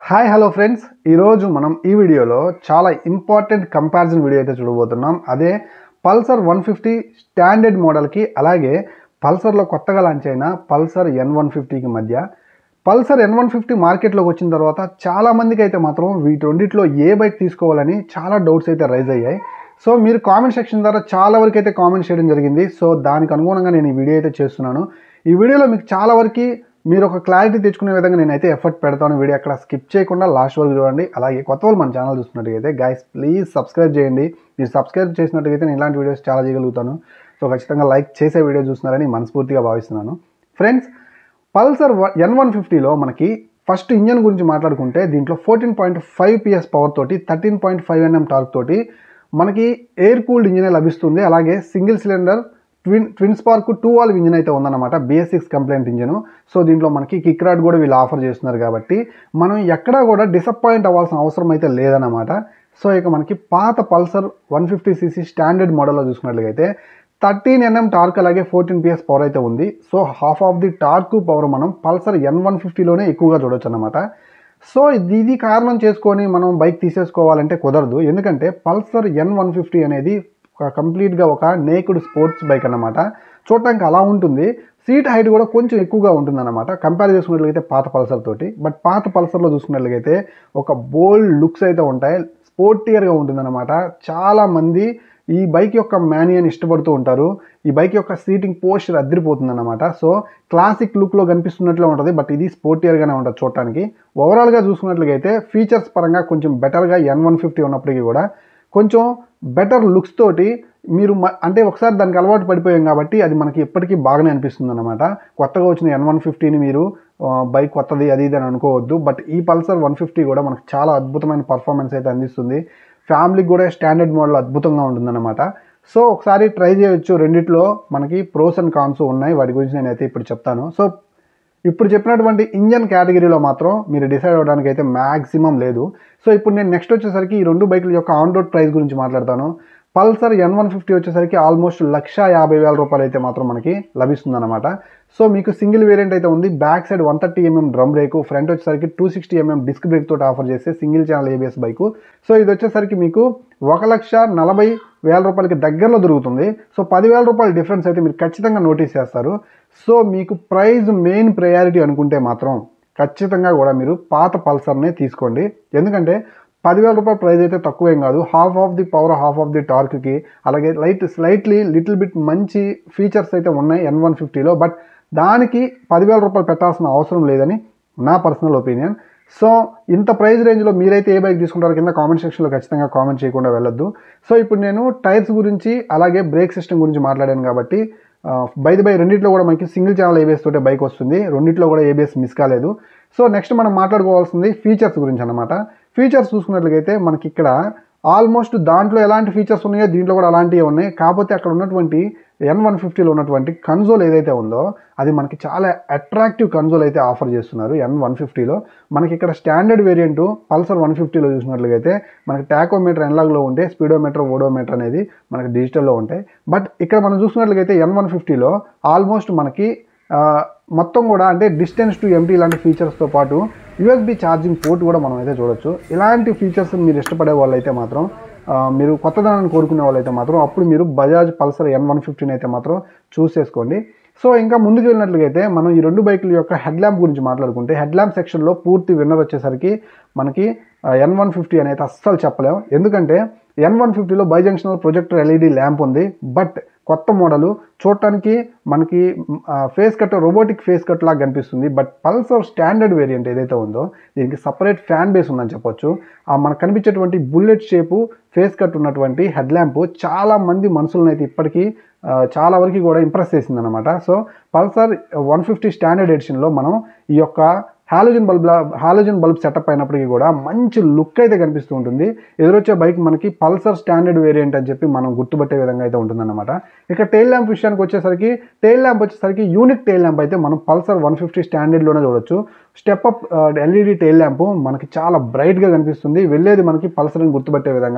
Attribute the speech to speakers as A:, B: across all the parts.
A: hi hello friends ఈరోజు మనం ఈ వీడియోలో చాలా ఇంపార్టెంట్ కంపారిజన్ వీడియో అయితే చూడబోతున్నాం అదే పల్సర్ వన్ ఫిఫ్టీ స్టాండర్డ్ మోడల్కి అలాగే పల్సర్లో కొత్తగా లాంచ్ అయిన పల్సర్ ఎన్ వన్ ఫిఫ్టీకి మధ్య పల్సర్ ఎన్ వన్ ఫిఫ్టీ మార్కెట్లోకి వచ్చిన తర్వాత చాలా మందికి అయితే మాత్రం వీటి రెండిట్లో ఏ బైక్ తీసుకోవాలని చాలా డౌట్స్ అయితే రైజ్ అయ్యాయి సో మీరు కామెంట్ సెక్షన్ ద్వారా చాలా వరకు అయితే కామెంట్ చేయడం జరిగింది సో దానికి అనుగుణంగా నేను ఈ వీడియో అయితే చేస్తున్నాను ఈ వీడియోలో మీకు చాలా వరకు మీరు ఒక క్లారిటీ తెచ్చుకునే విధంగా నేనైతే ఎఫర్ట్ పెడతాను వీడియో అక్కడ స్కిప్ చేయకుండా లాస్ట్ వరకు చూడండి అలాగే కొత్త వాళ్ళు మన ఛానల్ చూస్తున్నట్టుగైతే గైస్ ప్లీజ్ సబ్స్క్రైబ్ చేయండి మీరు సబ్స్క్రైబ్ చేసినట్టుగైతే నేను ఇలాంటి వీడియోస్ చాలా చేయగలుగుతాను సో ఖచ్చితంగా లైక్ చేసే వీడియో చూస్తున్నారని మనస్ఫూర్తిగా భావిస్తున్నాను ఫ్రెండ్స్ పల్సర్ ఎన్ వన్ ఫిఫ్టీలో మనకి ఫస్ట్ ఇంజన్ గురించి మాట్లాడుకుంటే దీంట్లో fourteen point five PS power తోటి thirteen point five NM torque తోటి మనకి ఎయిర్ కూల్డ్ ఇంజనే లభిస్తుంది అలాగే single cylinder twin twin spark two valve engine అయితే ఉందన్నమాట BS six compliant engine so దీంట్లో మనకి కిక్ రాడ్ కూడా వీళ్ళు ఆఫర్ చేస్తున్నారు కాబట్టి మనం ఎక్కడా కూడా డిసప్పాయింట్ అవ్వాల్సిన అవసరం అయితే లేదన్నమాట సో ఇక మనకి పాత Pulsar one fifty CC standard మోడల్లో చూసుకున్నట్లయితే థర్టీన్ ఎన్ఎం టార్క్ అలాగే ఫోర్టీన్ పిఎస్ పవర్ అయితే ఉంది so half of the torque power మనం పల్సర్ ఎన్ వన్ ఫిఫ్టీలోనే ఎక్కువగా చూడొచ్చు అనమాట సో ఇది ఇది కారణం చేసుకొని మనం బైక్ తీసేసుకోవాలంటే కుదరదు ఎందుకంటే పల్సర్ ఎన్ వన్ ఫిఫ్టీ అనేది ఒక కంప్లీట్గా ఒక నేకుడ్ స్పోర్ట్స్ బైక్ అన్నమాట చూడటానికి అలా ఉంటుంది సీట్ హైట్ కూడా కొంచెం ఎక్కువగా ఉంటుందన్నమాట కంపేర్ చేసుకున్నట్లయితే పాత పల్సర్ తోటి బట్ పాత పల్సర్లో చూసుకున్నట్లయితే ఒక బోల్డ్ లుక్స్ అయితే ఉంటాయి స్పోర్టియర్గా ఉంటుందన్నమాట చాలా మంది ఈ బైక్ యొక్క మాన్యుని ఇష్టపడుతూ ఉంటారు ఈ బైక్ యొక్క సీటింగ్ పోస్చర్ అద్దరిపోతుంది అనమాట సో క్లాసిక్ లుక్లో కనిపిస్తున్నట్లే ఉంటుంది బట్ ఇది స్పోర్టియర్గానే ఉంటుంది చూడటానికి ఓవరాల్గా చూసుకున్నట్లయితే ఫీచర్స్ పరంగా కొంచెం బెటర్గా ఎన్ వన్ ఫిఫ్టీ ఉన్నప్పటికీ కూడా కొంచెం బెటర్ లుక్స్ తోటి మీరు మ- అంటే ఒకసారి దానికి అలవాటు పడిపోయాం కాబట్టి అది మనకి ఎప్పటికీ బాగానే అనిపిస్తుంది అనమాట కొత్తగా వచ్చిన ఎన్ వన్ ఫిఫ్టీని మీరు ఆ, బైక్ కొత్తది అది ఇది అని అనుకోవద్దు బట్ ఈ పల్సర్ వన్ ఫిఫ్టీ కూడా మనకు చాలా అద్భుతమైన పర్ఫార్మెన్స్ అయితే అందిస్తుంది ఫ్యామిలీకి కూడా స్టాండర్డ్ మోడల్ అద్భుతంగా ఉంటుందన్నమాట సో ఒకసారి ట్రై చేయొచ్చు రెండిట్లో మనకి ప్రోస్ అండ్ కాన్స్ ఉన్నాయి వాటి గురించి నేనైతే ఇప్పుడు చెప్తాను సో ఇప్పుడు చెప్పినటువంటి ఇంజన్ కేటగిరీలో మాత్రం మీరు డిసైడ్ అవ్వడానికి అయితే మ్యాక్సిమం లేదు సో ఇప్పుడు నేను నెక్స్ట్ వచ్చేసరికి ఈ రెండు బైకుల యొక్క ఆన్ రోడ్ ప్రైస్ గురించి మాట్లాడతాను పల్సర్ ఎన్ వన్ ఫిఫ్టీ వచ్చేసరికి ఆల్మోస్ట్ లక్ష యాభై వేల రూపాయలు అయితే మాత్రం మనకి లభిస్తుందన్నమాట సో మీకు సింగిల్ వేరియంట్ అయితే ఉంది back side one thirty MM drum brake front వచ్చేసరికి two sixty MM disc brake తోటి ఆఫర్ చేసే single channel ABS bike so ఇది వచ్చేసరికి మీకు ఒక లక్ష నలభై వేల రూపాయలకి దగ్గరలో దొరుకుతుంది సో పదివేల రూపాయల డిఫరెన్స్ అయితే మీరు ఖచ్చితంగా నోటీస్ చేస్తారు సో మీకు ప్రైజ్ మెయిన్ ప్రయారిటీ అనుకుంటే మాత్రం ఖచ్చితంగా కూడా మీరు పాత పల్సర్నే తీసుకోండి ఎందుకంటే పదివేల రూపాయల ప్రైస్ అయితే తక్కువేం కాదు half of the power half of the టార్క్కి అలాగే లైట్ స్లైట్లీ లిటిల్ బిట్ మంచి ఫీచర్స్ అయితే ఉన్నాయి ఎన్ వన్ ఫిఫ్టీలో బట్ దానికి పదివేల రూపాయలు పెట్టాల్సిన అవసరం లేదని నా పర్సనల్ ఒపీనియన్ సో ఇంత ప్రైస్ రేంజ్లో మీరైతే ఏ బైక్ తీసుకుంటారో కింద కామెంట్ సెక్షన్లో ఖచ్చితంగా కామెంట్ చేయకుండా వెళ్ళొద్దు సో ఇప్పుడు నేను టైర్స్ గురించి అలాగే బ్రేక్ సిస్టమ్ గురించి మాట్లాడాను కాబట్టి బై బై రెండిట్లో కూడా మనకి సింగిల్ ఛానల్ ఏబిఎస్ తోటే బైక్ వస్తుంది రెండిట్లో కూడా ఏబిఎస్ మిస్ కాలేదు సో నెక్స్ట్ మనం మాట్లాడుకోవాల్సింది ఫీచర్స్ గురించి అనమాట ఫీచర్స్ చూసుకున్నట్లయితే మనకి ఇక్కడ ఆల్మోస్ట్ దాంట్లో ఎలాంటి ఫీచర్స్ ఉన్నాయో దీంట్లో కూడా అలాంటివి ఉన్నాయి కాకపోతే అక్కడ ఉన్నటువంటి ఎన్ వన్ ఫిఫ్టీలో ఉన్నటువంటి కన్సోల్ ఏదైతే ఉందో అది మనకి చాలా అట్రాక్టివ్ కన్సోల్ అయితే ఆఫర్ చేస్తున్నారు ఎన్ వన్ ఫిఫ్టీలో మనకి ఇక్కడ స్టాండర్డ్ వేరియంట్ పల్సర్ వన్ ఫిఫ్టీలో చూసినట్లయితే మనకి టాకోమీటర్ ఎన్లాగ్లో ఉంటే స్పీడోమీటర్ ఓడోమీటర్ అనేది మనకి డిజిటల్లో ఉంటాయి బట్ ఇక్కడ మనం చూసినట్లయితే ఎన్ వన్ ఫిఫ్టీలో ఆల్మోస్ట్ మనకి ఆ, మొత్తం కూడా అంటే డిస్టెన్స్ టు ఎంటీ ఇలాంటి ఫీచర్స్తో పాటు యూఎస్బి ఛార్జింగ్ పోర్ట్ కూడా మనం అయితే చూడొచ్చు ఇలాంటి ఫీచర్స్ మీరు ఇష్టపడే వాళ్ళైతే మాత్రం ఆ, మీరు కొత్తదనాన్ని కోరుకునే వాళ్ళైతే మాత్రం అప్పుడు మీరు Bajaj Pulsar N one fifteen అయితే మాత్రం చూస్ చేసుకోండి సో ఇంకా ముందుకు వెళ్ళినట్లయితే మనం ఈ రెండు బైకుల యొక్క హెడ్ ల్యాంప్ గురించి మాట్లాడుకుంటే హెడ్ ల్యాంప్ సెక్షన్లో పూర్తి విన్నర్ వచ్చేసరికి మనకి ఎన్ వన్ ఫిఫ్టీ అనేది అస్సలు చెప్పలేం ఎందుకంటే ఎన్ వన్ ఫిఫ్టీలో బైజంక్షనల్ ప్రొజెక్టర్ ఎల్ఈడి ల్యాంప్ ఉంది బట్ కొత్త మోడలు చూడటానికి మనకి face cut robotic face cut లాగా కనిపిస్తుంది బట్ పల్సర్ స్టాండర్డ్ వేరియంట్ ఏదైతే ఉందో దీనికి సపరేట్ ఫ్యాన్ బేస్ ఉందని చెప్పొచ్చు ఆ మనకు కనిపించేటువంటి బుల్లెట్ షేపు ఫేస్ కట్ ఉన్నటువంటి హెడ్ ల్యాంప్ చాలా మంది మనుషులను అయితే ఇప్పటికీ ఆ, చాలా వరకు కూడా ఇంప్రెస్ చేసింది అనమాట so Pulsar one fifty standard ఎడిషన్లో మనం ఈ యొక్క halogen bulb halogen bulb setup అయినప్పటికీ కూడా మంచి లుక్ అయితే కనిపిస్తూ ఉంటుంది ఎదురొచ్చే బైక్ మనకి పల్సర్ స్టాండర్డ్ వేరియంట్ అని చెప్పి మనం గుర్తుపట్టే విధంగా అయితే ఉంటుందన్నమాట ఇక టైల్ ల్యాంప్ విషయానికి వచ్చేసరికి టైల్ ల్యాంప్ వచ్చేసరికి యూనిక్ టైల్ ల్యాంప్ అయితే మనం పల్సర్ వన్ ఫిఫ్టీ స్టాండర్డ్లోనే చూడొచ్చు step up LED tail lamp మనకి చాలా బ్రైట్గా కనిపిస్తుంది వెళ్ళేది మనకి పల్సర్ అని గుర్తుపట్టే విధంగా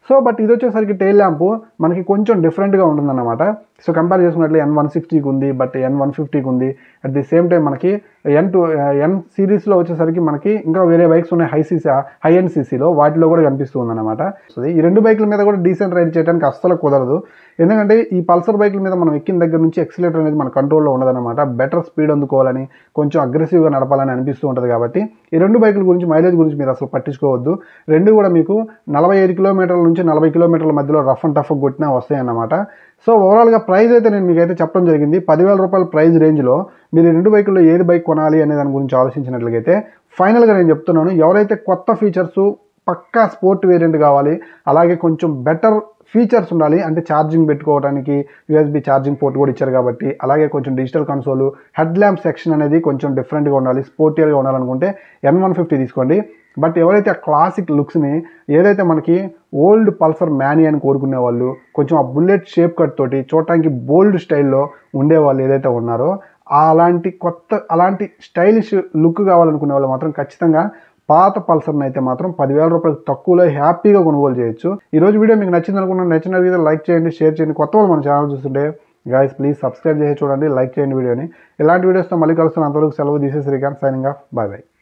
A: సో బట్ ఇది వచ్చేసరికి టైల్ ల్యాంప్ మనకి కొంచెం డిఫరెంట్గా ఉంటుందన్నమాట సో కంపేర్ చేసుకున్నట్లు ఎన్ వన్ సిక్స్టీకి ఉంది బట్ ఎన్ వన్ ఫిఫ్టీకి ఉంది అట్ ది సేమ్ టైం మనకి ఎన్ టూ ఎన్ సిరీస్లో వచ్చేసరికి మనకి ఇంకా వేరే బైక్స్ ఉన్నాయి హై సీసీ హై ఎండ్ సీసీలో వాటిలో కూడా కనిపిస్తూ ఉందన్నమాట సో ఈ రెండు బైకుల మీద కూడా డీసెంట్ రైడ్ చేయడానికి అస్సలు కుదరదు ఎందుకంటే ఈ పల్సర్ బైకుల మీద మనం ఎక్కిన దగ్గర నుంచి ఎక్సిలేటర్ అనేది మన కంట్రోల్లో ఉండదన్నమాట బెటర్ స్పీడ్ అందుకోవాలని కొంచెం అగ్రెసివ్గా నడపాలని అనిపిస్తూ ఉంటుంది కాబట్టి ఈ రెండు బైకుల గురించి మైలేజ్ గురించి మీరు అసలు పట్టించుకోవద్దు రెండు కూడా మీకు నలభై ఐదు కిలోమీటర్ల నుంచి నలభై కిలోమీటర్ల మధ్యలో రఫ్ అండ్ టఫ్ కొట్టినా వస్తాయి అన్నమాట సో ఓవరాల్గా ప్రైస్ అయితే నేను మీకు అయితే చెప్పడం జరిగింది పదివేల రూపాయల ప్రైస్ రేంజ్లో మీరు ఈ రెండు బైకుల్లో ఏది బైక్ కొనాలి అనే దాని గురించి ఆలోచించినట్లయితే ఫైనల్గా నేను చెప్తున్నాను ఎవరైతే కొత్త ఫీచర్స్ పక్కా స్పోర్ట్ వేరియంట్ కావాలి అలాగే కొంచెం బెటర్ ఫీచర్స్ ఉండాలి అంటే ఛార్జింగ్ పెట్టుకోవడానికి యూఎస్బి ఛార్జింగ్ పోర్ట్ కూడా ఇచ్చారు కాబట్టి అలాగే కొంచెం digital console head lamp section అనేది కొంచెం డిఫరెంట్గా ఉండాలి స్పోర్టియర్గా ఉండాలనుకుంటే ఎన్ వన్ ఫిఫ్టీ తీసుకోండి బట్ ఎవరైతే ఆ క్లాసిక్ లుక్స్ని ఏదైతే మనకి ఓల్డ్ పల్సర్ మ్యానీ అని కోరుకునే వాళ్ళు కొంచెం ఆ బుల్లెట్ షేప్ కట్ తోటి చూడటానికి బోల్డ్ స్టైల్లో ఉండేవాళ్ళు ఏదైతే ఉన్నారో ఆ అలాంటి కొత్త అలాంటి స్టైలిష్ లుక్ కావాలనుకునే వాళ్ళు మాత్రం ఖచ్చితంగా పాత పల్సర్ని అయితే మాత్రం పదివేల రూపాయలు తక్కువలో హ్యాపీగా కొనుగోలు చేయొచ్చు ఈ రోజు వీడియో మీకు నచ్చింది అనుకున్నాను నచ్చిన వీడియో లైక్ చేయండి షేర్ చేయండి కొత్త వాళ్ళు మన ఛానల్ చూస్తుంటే గాయస్ ప్లీజ్ సబ్స్క్రైబ్ చేసి చూడండి లైక్ చేయండి వీడియోని ఇలాంటి వీడియోస్తో మళ్ళీ కలుస్తున్న అంతవరకు సెలవు తీసేసి Srikanth signing off bye bye